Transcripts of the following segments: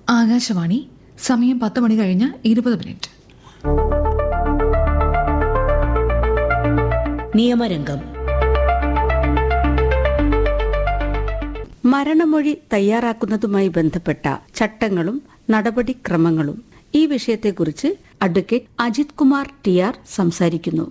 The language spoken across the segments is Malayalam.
ആകാശവാണി സമയം പത്ത് മണി കഴിഞ്ഞ് ഇരുപത് മിനിറ്റ് നിയമരംഗം മരണമൊഴി തയ്യാറാക്കുന്നതുമായി ബന്ധപ്പെട്ട ചട്ടങ്ങളും നടപടിക്രമങ്ങളും ഈ വിഷയത്തെക്കുറിച്ച് advocate Ajith Kumar T R സംസാരിക്കുന്നു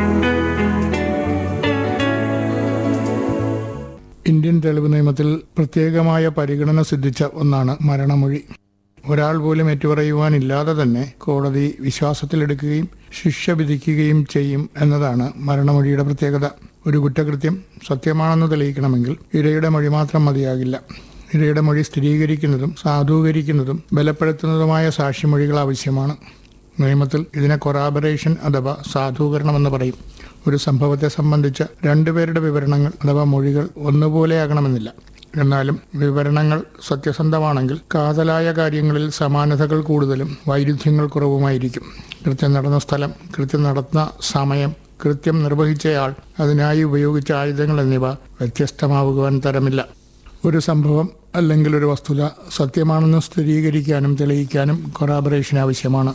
ഇന്ത്യൻ തെളിവ് നിയമത്തിൽ പ്രത്യേകമായ പരിഗണന സിദ്ധിച്ച ഒന്നാണ് മരണമൊഴി ഒരാൾ പോലും ഏറ്റുപറയുവാനില്ലാതെ തന്നെ കോടതി വിശ്വാസത്തിലെടുക്കുകയും ശിക്ഷ വിധിക്കുകയും ചെയ്യും എന്നതാണ് മരണമൊഴിയുടെ പ്രത്യേകത ഒരു കുറ്റകൃത്യം സത്യമാണെന്ന് തെളിയിക്കണമെങ്കിൽ ഇരയുടെ മൊഴി മാത്രം മതിയാകില്ല ഇരയുടെ മൊഴി സ്ഥിരീകരിക്കുന്നതും സാധൂകരിക്കുന്നതും ബലപ്പെടുത്തുന്നതുമായ സാക്ഷിമൊഴികൾ ആവശ്യമാണ് നിയമത്തിൽ ഇതിനെ കൊറാബറേഷൻ അഥവാ സാധൂകരണമെന്ന് പറയും ഒരു സംഭവത്തെ സംബന്ധിച്ച രണ്ടുപേരുടെ വിവരണങ്ങൾ അഥവാ മൊഴികൾ ഒന്നുപോലെയാകണമെന്നില്ല എന്നാലും വിവരണങ്ങൾ സത്യസന്ധമാണെങ്കിൽ കാതലായ കാര്യങ്ങളിൽ സമാനതകൾ കൂടുതലും വൈരുദ്ധ്യങ്ങൾ കുറവുമായിരിക്കും കൃത്യം നടന്ന സ്ഥലം കൃത്യം നടന്ന സമയം കൃത്യം നിർവഹിച്ചയാൾ അതിനായി ഉപയോഗിച്ച ആയുധങ്ങൾ എന്നിവ വ്യത്യസ്തമാവുവാൻ തരമില്ല ഒരു സംഭവം അല്ലെങ്കിൽ ഒരു വസ്തുത സത്യമാണെന്ന് സ്ഥിരീകരിക്കാനും തെളിയിക്കാനും കൊറാബറേഷൻ ആവശ്യമാണ്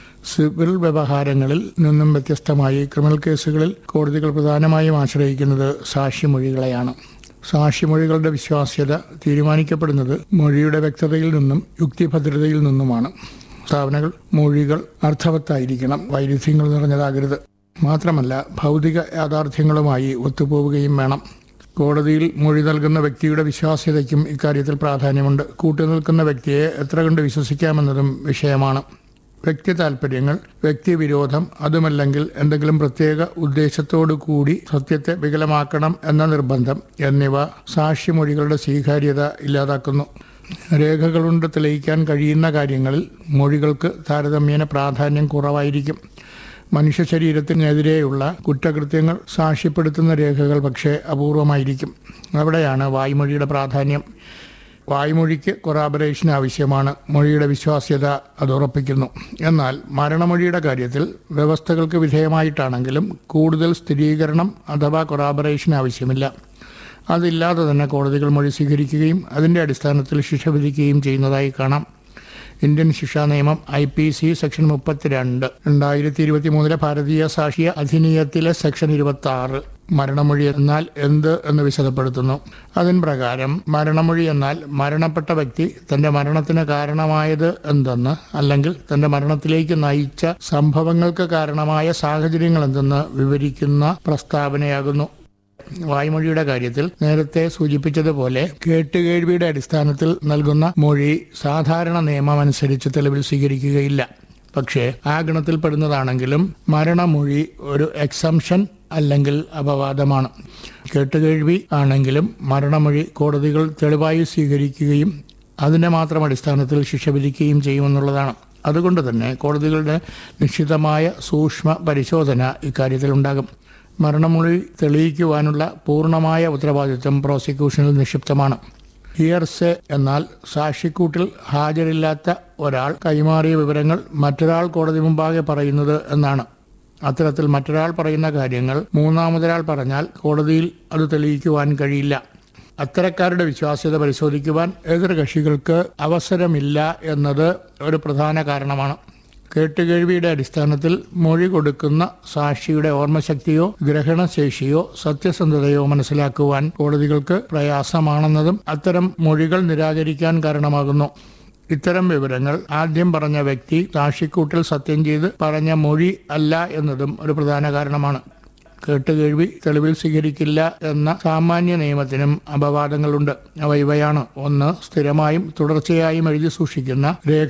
സിവിൽ വ്യവഹാരങ്ങളിൽ നിന്നും വ്യത്യസ്തമായി ക്രിമിനൽ കേസുകളിൽ കോടതികൾ പ്രധാനമായും ആശ്രയിക്കുന്നത് സാക്ഷിമൊഴികളെയാണ് സാക്ഷിമൊഴികളുടെ വിശ്വാസ്യത തീരുമാനിക്കപ്പെടുന്നത് മൊഴിയുടെ വ്യക്തതയിൽ നിന്നും യുക്തിഭദ്രതയിൽ നിന്നുമാണ് സ്ഥാപനങ്ങൾ മൊഴികൾ അർത്ഥവത്തായിരിക്കണം വൈരുദ്ധ്യങ്ങൾ നിറഞ്ഞതാകരുത് മാത്രമല്ല ഭൗതിക യാഥാർത്ഥ്യങ്ങളുമായി ഒത്തുപോവുകയും വേണം കോടതിയിൽ മൊഴി നൽകുന്ന വ്യക്തിയുടെ വിശ്വാസ്യതയ്ക്കും ഇക്കാര്യത്തിൽ പ്രാധാന്യമുണ്ട് കൂട്ടുനിൽക്കുന്ന വ്യക്തിയെ എത്ര കണ്ട് വിശ്വസിക്കാമെന്നതും വിഷയമാണ് വ്യക്തി താൽപ്പര്യങ്ങൾ വ്യക്തിവിരോധം അതുമല്ലെങ്കിൽ എന്തെങ്കിലും പ്രത്യേക ഉദ്ദേശത്തോടു കൂടി സത്യത്തെ വികലമാക്കണം എന്ന നിർബന്ധം എന്നിവ സാക്ഷിമൊഴികളുടെ സ്വീകാര്യത ഇല്ലാതാക്കുന്നു രേഖകളുണ്ട് തെളിയിക്കാൻ കഴിയുന്ന കാര്യങ്ങളിൽ മൊഴികൾക്ക് താരതമ്യേന പ്രാധാന്യം കുറവായിരിക്കും മനുഷ്യ ശരീരത്തിനെതിരെയുള്ള കുറ്റകൃത്യങ്ങൾ സാക്ഷ്യപ്പെടുത്തുന്ന രേഖകൾ പക്ഷേ അപൂർവമായിരിക്കും അവിടെയാണ് വായ്മൊഴിയുടെ പ്രാധാന്യം വായ്മൊഴിക്ക് കൊറാബറേഷൻ ആവശ്യമാണ് മൊഴിയുടെ വിശ്വാസ്യത അത് ഉറപ്പിക്കുന്നു എന്നാൽ മരണമൊഴിയുടെ കാര്യത്തിൽ വ്യവസ്ഥകൾക്ക് വിധേയമായിട്ടാണെങ്കിലും കൂടുതൽ സ്ഥിരീകരണം അഥവാ കൊറാബറേഷൻ ആവശ്യമില്ല അതില്ലാതെ തന്നെ കോടതികൾ മൊഴി സ്വീകരിക്കുകയും അതിൻ്റെ അടിസ്ഥാനത്തിൽ ശിക്ഷ വിധിക്കുകയും ചെയ്യുന്നതായി കാണാം ഇന്ത്യൻ ശിക്ഷാ നിയമം ഐ പി സി സെക്ഷൻ മുപ്പത്തിരണ്ട് രണ്ടായിരത്തി ഇരുപത്തി മൂന്നിലെ ഭാരതീയ സാക്ഷ്യ അധിനിയത്തിലെ സെക്ഷൻ ഇരുപത്തി ആറ് മരണമൊഴി എന്നാൽ എന്ത് എന്ന് വിശദപ്പെടുത്തുന്നു അതിൻ പ്രകാരം മരണമൊഴി എന്നാൽ മരണപ്പെട്ട വ്യക്തി തന്റെ മരണത്തിന് കാരണമായത് എന്തെന്ന് അല്ലെങ്കിൽ തന്റെ മരണത്തിലേക്ക് നയിച്ച സംഭവങ്ങൾക്ക് കാരണമായ സാഹചര്യങ്ങൾ എന്തെന്ന് വിവരിക്കുന്ന പ്രസ്താവനയാകുന്നു വായ്മൊഴിയുടെ കാര്യത്തിൽ നേരത്തെ സൂചിപ്പിച്ചതുപോലെ കേട്ടുകേഴ്വിയുടെ അടിസ്ഥാനത്തിൽ നൽകുന്ന മൊഴി സാധാരണ നിയമം അനുസരിച്ച് തെളിവിൽ സ്വീകരിക്കുകയില്ല പക്ഷേ ആ ഗണത്തിൽപ്പെടുന്നതാണെങ്കിലും മരണമൊഴി ഒരു എക്സംഷൻ അല്ലെങ്കിൽ അപവാദമാണ് കേട്ടുകേഴ്വി ആണെങ്കിലും മരണമൊഴി കോടതികൾ തെളിവായി സ്വീകരിക്കുകയും അതിന്റെ മാത്രം അടിസ്ഥാനത്തിൽ ശിക്ഷ വിധിക്കുകയും ചെയ്യുമെന്നുള്ളതാണ് അതുകൊണ്ട് തന്നെ കോടതികളുടെ നിശ്ചിതമായ സൂക്ഷ്മ പരിശോധന ഇക്കാര്യത്തിൽ ഉണ്ടാകും മരണമൊഴി തെളിയിക്കുവാനുള്ള പൂർണ്ണമായ ഉത്തരവാദിത്വം പ്രോസിക്യൂഷനിൽ നിക്ഷിപ്തമാണ് ഹിയർസെ എന്നാൽ സാക്ഷിക്കൂട്ടിൽ ഹാജരില്ലാത്ത ഒരാൾ കൈമാറിയ വിവരങ്ങൾ മറ്റൊരാൾ കോടതി മുമ്പാകെ പറയുന്നത് എന്നാണ് അത്തരത്തിൽ മറ്റൊരാൾ പറയുന്ന കാര്യങ്ങൾ മൂന്നാമതൊരാൾ പറഞ്ഞാൽ കോടതിയിൽ അത് തെളിയിക്കുവാൻ കഴിയില്ല അത്തരക്കാരുടെ വിശ്വാസ്യത പരിശോധിക്കുവാൻ എതിർകക്ഷികൾക്ക് അവസരമില്ല എന്നത് ഒരു പ്രധാന കാരണമാണ് കേട്ടുകേഴ്വിയുടെ അടിസ്ഥാനത്തിൽ മൊഴി കൊടുക്കുന്ന സാക്ഷിയുടെ ഓർമ്മശക്തിയോ ഗ്രഹണശേഷിയോ സത്യസന്ധതയോ മനസ്സിലാക്കുവാൻ കോടതികൾക്ക് പ്രയാസമാണെന്നതും അത്തരം മൊഴികൾ നിരാകരിക്കാൻ കാരണമാകുന്നു ഇത്തരം വിവരങ്ങൾ ആദ്യം പറഞ്ഞ വ്യക്തി സാക്ഷിക്കൂട്ടിൽ സത്യം ചെയ്ത് പറഞ്ഞ മൊഴി അല്ല എന്നതും ഒരു പ്രധാന കാരണമാണ് കേട്ടുകേഴ്വി തെളിവിൽ സ്വീകരിക്കില്ല എന്ന സാമാന്യ നിയമത്തിനും അപവാദങ്ങളുണ്ട് അവ ഇവയാണ് ഒന്ന് സ്ഥിരമായും തുടർച്ചയായും എഴുതി സൂക്ഷിക്കുന്ന രേഖ